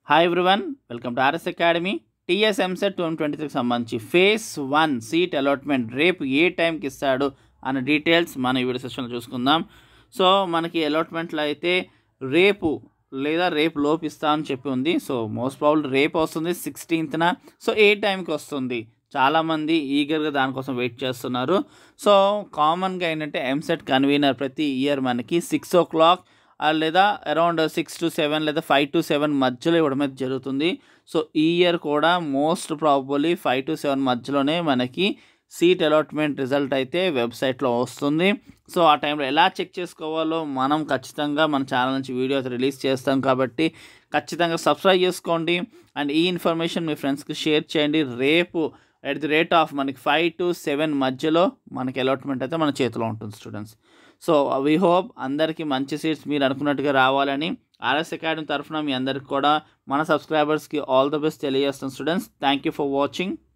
hi everyone welcome to RS academy TS EAMCET two twenty త్రీకి సంబంధించి face one seat allotment రేపు ఏ టైంకి ఇస్తాడు అన్న డీటెయిల్స్ మన ఈ వీడియో సెషన్లో చూసుకుందాం సో మనకి అలాట్మెంట్లో అయితే రేపు లేదా రేపు లోపు ఇస్తా అని చెప్పి ఉంది సో మోస్ట్ ప్రాబ్లీ రేపు వస్తుంది సిక్స్టీన్త్న సో ఏ టైంకి వస్తుంది చాలామంది ఈగర్గా దానికోసం వెయిట్ చేస్తున్నారు సో కామన్గా ఏంటంటే ఎంసెట్ కన్వీనర్ ప్రతి ఇయర్ మనకి సిక్స్ ఓ క్లాక్ లేదా అరౌండ్ సిక్స్ టు సెవెన్ లేదా ఫైవ్ టు సెవెన్ మధ్యలో ఇవ్వడం అయితే జరుగుతుంది సో ఈ ఇయర్ కూడా most probably five to seven మధ్యలోనే మనకి సీట్ అలాట్మెంట్ రిజల్ట్ అయితే వెబ్సైట్లో వస్తుంది సో ఆ టైంలో ఎలా చెక్ చేసుకోవాలో మనం ఖచ్చితంగా మన ఛానల్ నుంచి వీడియో అయితే రిలీజ్ చేస్తాం కాబట్టి ఖచ్చితంగా సబ్స్క్రైబ్ చేసుకోండి అండ్ ఈ ఇన్ఫర్మేషన్ మీ ఫ్రెండ్స్కి షేర్ చేయండి రేపు ఎట్ ది రేట్ ఆఫ్ మనకి ఫైవ్ టు సెవెన్ మధ్యలో మనకి అలాట్మెంట్ అయితే మన చేతిలో ఉంటుంది స్టూడెంట్స్ సో వీ హోప్ అందరికీ మంచి సీట్స్ మీరు అనుకున్నట్టుగా రావాలని ఆర్ఎస్ అకాడమీ తరఫున మీ అందరికి కూడా మన సబ్స్క్రైబర్స్కి ఆల్ ద బెస్ట్ తెలియజేస్తాం students thank you for watching